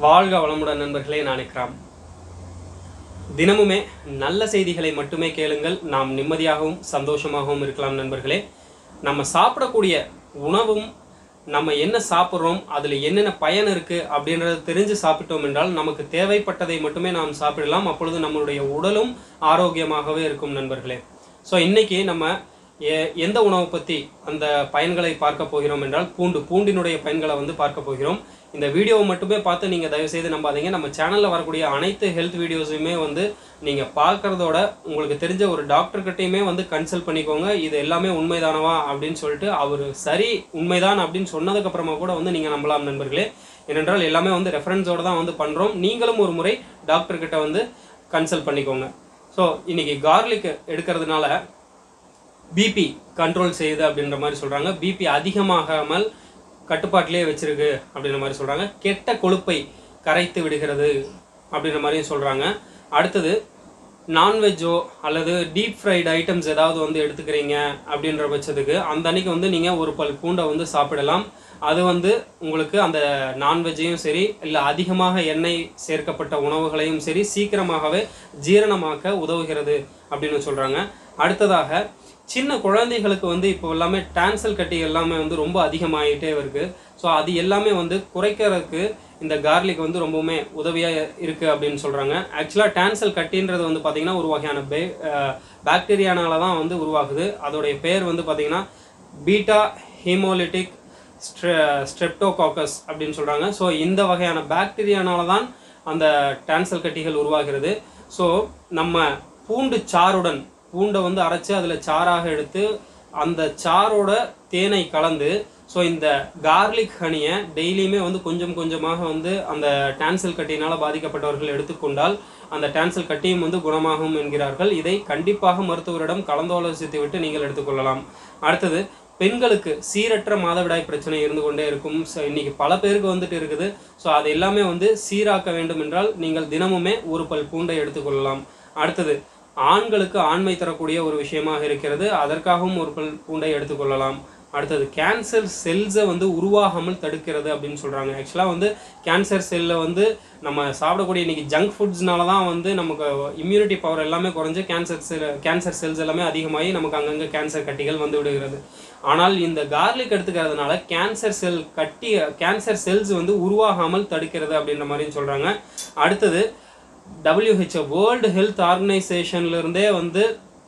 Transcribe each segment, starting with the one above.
வாழ்க வளமுடன் நண்பர்களே நான் இக்ராம் தினமுமே நல்ல செய்திகளை மட்டுமே கேளுங்கள் நாம் நிம்மதியாகவும் சந்தோஷமாகவும் இருக்கலாம் நண்பர்களே நம்ம சாப்பிடக்கூடிய உணவும் நம்ம என்ன சாப்பிட்றோம் அதில் என்னென்ன பயன் இருக்குது அப்படின்றத தெரிஞ்சு சாப்பிட்டோம் என்றால் நமக்கு தேவைப்பட்டதை மட்டுமே நாம் சாப்பிடலாம் அப்பொழுது நம்மளுடைய உடலும் ஆரோக்கியமாகவே இருக்கும் நண்பர்களே ஸோ இன்னைக்கு நம்ம எ- எந்த உணவை பற்றி அந்த பயன்களை பார்க்க போகிறோம் என்றால் பூண்டு பூண்டினுடைய பயன்களை வந்து பார்க்க போகிறோம் இந்த வீடியோவை மட்டுமே பார்த்து நீங்கள் தயவுசெய்து நம்பாதீங்க நம்ம சேனலில் வரக்கூடிய அனைத்து ஹெல்த் வீடியோஸுமே வந்து நீங்கள் பார்க்கறதோட உங்களுக்கு தெரிஞ்ச ஒரு டாக்டர்கிட்டையுமே வந்து கன்சல்ட் பண்ணிக்கோங்க இது எல்லாமே உண்மைதானவா அப்படின்னு சொல்லிட்டு அவர் சரி உண்மைதான் அப்படின்னு சொன்னதுக்கப்புறமா கூட வந்து நீங்கள் நம்பலாம் நண்பர்களே ஏனென்றால் எல்லாமே வந்து ரெஃபரன்ஸோடு தான் வந்து பண்ணுறோம் நீங்களும் ஒரு முறை டாக்டர்கிட்ட வந்து கன்சல்ட் பண்ணிக்கோங்க ஸோ இன்னைக்கு கார்லிக் எடுக்கிறதுனால பிபி கண்ட்ரோல் செய்யுது அப்படின்ற மாதிரி சொல்றாங்க பிபி அதிகமாகாமல் கட்டுப்பாட்டிலே வச்சிருக்கு அப்படின்ற மாதிரி சொல்றாங்க கெட்ட கொழுப்பை கரைத்து விடுகிறது அப்படின்ற மாதிரியும் சொல்றாங்க அடுத்தது நான்வெஜ்ஜோ அல்லது டீப் ஃப்ரைடு ஐட்டம்ஸ் ஏதாவது வந்து எடுத்துக்கிறீங்க அப்படின்ற பட்சத்துக்கு அந்த அன்னைக்கு வந்து நீங்கள் ஒரு பல் பூண்டை வந்து சாப்பிடலாம் அது வந்து உங்களுக்கு அந்த நான்வெஜ்ஜையும் சரி இல்லை அதிகமாக எண்ணெய் சேர்க்கப்பட்ட உணவுகளையும் சரி சீக்கிரமாகவே ஜீரணமாக்க உதவுகிறது அப்படின்னு சொல்கிறாங்க அடுத்ததாக சின்ன குழந்தைகளுக்கு வந்து இப்போ எல்லாமே டான்சல் கட்டி எல்லாமே வந்து ரொம்ப அதிகமாகிட்டே இருக்கு ஸோ அது எல்லாமே வந்து குறைக்கிறதுக்கு இந்த கார்லிக் வந்து ரொம்பவுமே உதவியாக இருக்குது அப்படின்னு சொல்கிறாங்க ஆக்சுவலாக டான்சல் கட்டின்றது வந்து பார்த்திங்கன்னா ஒரு வகையான பே பாக்டீரியானால தான் வந்து உருவாகுது அதோடைய பேர் வந்து பார்த்திங்கன்னா பீட்டா ஹீமோலிட்டிக் ஸ்ட்ரெப்டோகாக்கஸ் அப்படின்னு சொல்கிறாங்க ஸோ இந்த வகையான பாக்டீரியானால தான் அந்த டான்சல் கட்டிகள் உருவாகிறது ஸோ நம்ம பூண்டு சாறுடன் பூண்டை வந்து அரைச்சு அதில் சாறாக எடுத்து அந்த சாரோட தேனை கலந்து ஸோ இந்த கார்லிக் ஹனியை டெய்லியுமே வந்து கொஞ்சம் கொஞ்சமாக வந்து அந்த டான்சல் கட்டியினால் பாதிக்கப்பட்டவர்கள் எடுத்துக்கொண்டால் அந்த டான்சல் கட்டியும் வந்து குணமாகும் என்கிறார்கள் இதை கண்டிப்பாக மருத்துவரிடம் கலந்தாலோசித்து விட்டு நீங்கள் எடுத்துக்கொள்ளலாம் அடுத்தது பெண்களுக்கு சீரற்ற மாதவிடாய் பிரச்சனை இருந்து கொண்டே இருக்கும் ஸோ இன்னைக்கு பல பேருக்கு வந்துட்டு இருக்குது ஸோ அது எல்லாமே வந்து சீராக்க வேண்டும் என்றால் நீங்கள் தினமுமே ஒரு பல் பூண்டை எடுத்துக்கொள்ளலாம் அடுத்தது ஆண்களுக்கு ஆண்மை தரக்கூடிய ஒரு விஷயமாக இருக்கிறது அதற்காகவும் ஒரு பல் பூண்டை எடுத்துக்கொள்ளலாம் அடுத்தது கேன்சர் செல்ஸை வந்து உருவாகாமல் தடுக்கிறது அப்படின்னு சொல்கிறாங்க ஆக்சுவலாக வந்து கேன்சர் செல்லை வந்து நம்ம சாப்பிடக்கூடிய இன்னைக்கு ஜங்க் ஃபுட்ஸ்னால தான் வந்து நமக்கு இம்யூனிட்டி பவர் எல்லாமே குறைஞ்சு கேன்சர் செல் கேன்சர் செல்ஸ் எல்லாமே அதிகமாகி நமக்கு அங்கங்கே கேன்சர் கட்டிகள் வந்து விடுகிறது ஆனால் இந்த கார்லிக் எடுத்துக்கிறதுனால கேன்சர் செல் கட்டி கேன்சர் செல்ஸ் வந்து உருவாகாமல் தடுக்கிறது அப்படின்ற மாதிரியும் சொல்கிறாங்க அடுத்தது WHO வேர்ல்டு ஹெல்த் ஆர்கனைசேஷன்ல இருந்தே வந்து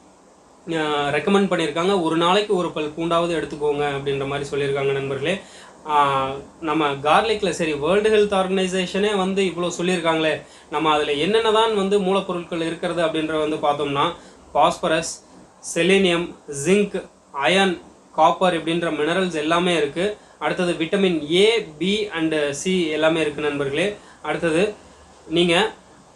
ரெக்கமெண்ட் பண்ணியிருக்காங்க ஒரு நாளைக்கு ஒரு பல் பூண்டாவது எடுத்துக்கோங்க அப்படின்ற மாதிரி சொல்லியிருக்காங்க நண்பர்களே ஆஹ் நம்ம கார்லிக்கில் சரி வேர்ல்டு ஹெல்த் ஆர்கனைசேஷனே வந்து இவ்வளோ சொல்லியிருக்காங்களே நம்ம அதில் என்னென்ன தான் வந்து மூலப்பொருட்கள் இருக்கிறது அப்படின்ற வந்து பார்த்தோம்னா phosphorus selenium zinc iron copper இப்படின்ற மினரல்ஸ் எல்லாமே இருக்குது அடுத்தது vitamin A B and C எல்லாமே இருக்குது நண்பர்களே அடுத்தது நீங்கள்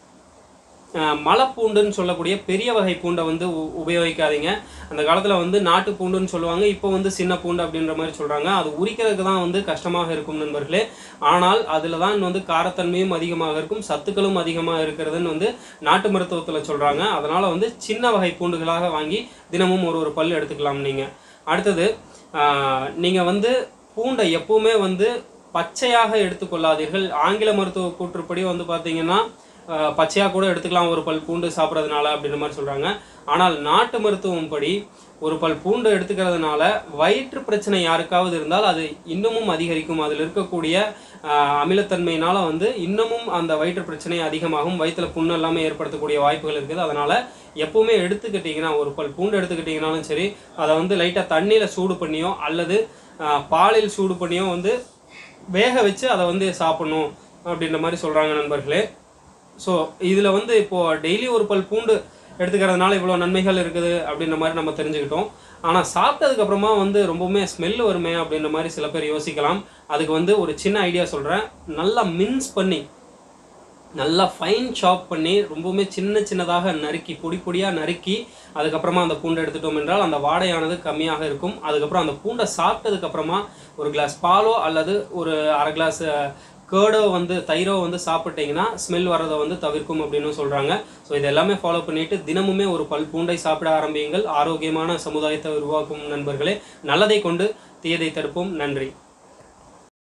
அஹ் மலைப்பூண்டுன்னு சொல்லக்கூடிய பெரிய வகை பூண்டை வந்து உ- உபயோகிக்காதீங்க அந்த காலத்தில் வந்து நாட்டு பூண்டுன்னு சொல்லுவாங்க இப்போ வந்து சின்ன பூண்டு அப்படின்ற மாதிரி சொல்கிறாங்க அது உரிக்கிறதுக்கு தான் வந்து கஷ்டமாக இருக்கும் நண்பர்களே ஆனால் அதில் தான் வந்து காரத்தன்மையும் அதிகமாக இருக்கும் சத்துக்களும் அதிகமாக இருக்கிறதுன்னு வந்து நாட்டு மருத்துவத்தில் சொல்கிறாங்க அதனால் வந்து சின்ன வகை பூண்டுகளாக வாங்கி தினமும் ஒரு ஒரு பல் எடுத்துக்கலாம் நீங்கள் அடுத்தது நீங்கள் வந்து பூண்டை எப்பவுமே வந்து பச்சையாக எடுத்துக்கொள்ளாதீர்கள் ஆங்கில மருத்துவ கூற்றுப்படி வந்து பார்த்தீங்கன்னா ஆஹ் பச்சையாக கூட எடுத்துக்கலாம் ஒரு பல் பூண்டு சாப்பிட்றதுனால அப்படின்ற மாதிரி சொல்கிறாங்க ஆனால் நாட்டு மருத்துவம் படி ஒரு பல் பூண்டு எடுத்துக்கிறதுனால வயிற்று பிரச்சனை யாருக்காவது இருந்தால் அது இன்னமும் அதிகரிக்கும் அதில் இருக்கக்கூடிய ஆஹ் அமிலத்தன்மையினால வந்து இன்னமும் அந்த வயிற்று பிரச்சனை அதிகமாகும் வயிற்றுல புண்ணு எல்லாமே ஏற்படுத்தக்கூடிய வாய்ப்புகள் இருக்குது அதனால் எப்பவுமே எடுத்துக்கிட்டிங்கன்னா ஒரு பல் பூண்டு எடுத்துக்கிட்டிங்கனாலும் சரி அதை வந்து லைட்டாக தண்ணியில் சூடு பண்ணியோ அல்லது ஆஹ் பாலில் சூடு பண்ணியோ வந்து வேக வச்சு அதை வந்து சாப்பிடணும் அப்படின்ற மாதிரி சொல்கிறாங்க நண்பர்களே ஸோ இதில் வந்து இப்போது டெய்லி ஒரு பல் பூண்டு எடுத்துக்கிறதுனால இவ்வளோ நன்மைகள் இருக்குது அப்படின்ற மாதிரி நம்ம தெரிஞ்சுக்கிட்டோம் ஆனால் சாப்பிட்டதுக்கப்புறமா வந்து ரொம்பவுமே ஸ்மெல் வருமே அப்படின்ற மாதிரி சில பேர் யோசிக்கலாம் அதுக்கு வந்து ஒரு சின்ன ஐடியா சொல்கிறேன் நல்லா மின்ஸ் பண்ணி நல்லா ஃபைன் சாப் பண்ணி ரொம்பவுமே சின்ன சின்னதாக நறுக்கி பொடி பொடியாக நறுக்கி அதுக்கப்புறமா அந்த பூண்டை எடுத்துட்டோம் என்றால் அந்த வாடையானது கம்மியாக இருக்கும் அதுக்கப்புறம் அந்த பூண்டை சாப்பிட்டதுக்கப்புறமா ஒரு கிளாஸ் பாலோ அல்லது ஒரு அரை கிளாஸ் கேர்டோ வந்து தயிரோ வந்து சாப்பிட்டீங்கன்னா ஸ்மெல் வரதை வந்து தவிர்க்கும் அப்படின்னு சொல்கிறாங்க ஸோ இது எல்லாமே ஃபாலோ பண்ணிட்டு தினமுமே ஒரு பல் பூண்டை சாப்பிட ஆரம்பியுங்கள் ஆரோக்கியமான சமுதாயத்தை உருவாக்கும் நண்பர்களே நல்லதை கொண்டு தீயதை தடுப்போம் நன்றி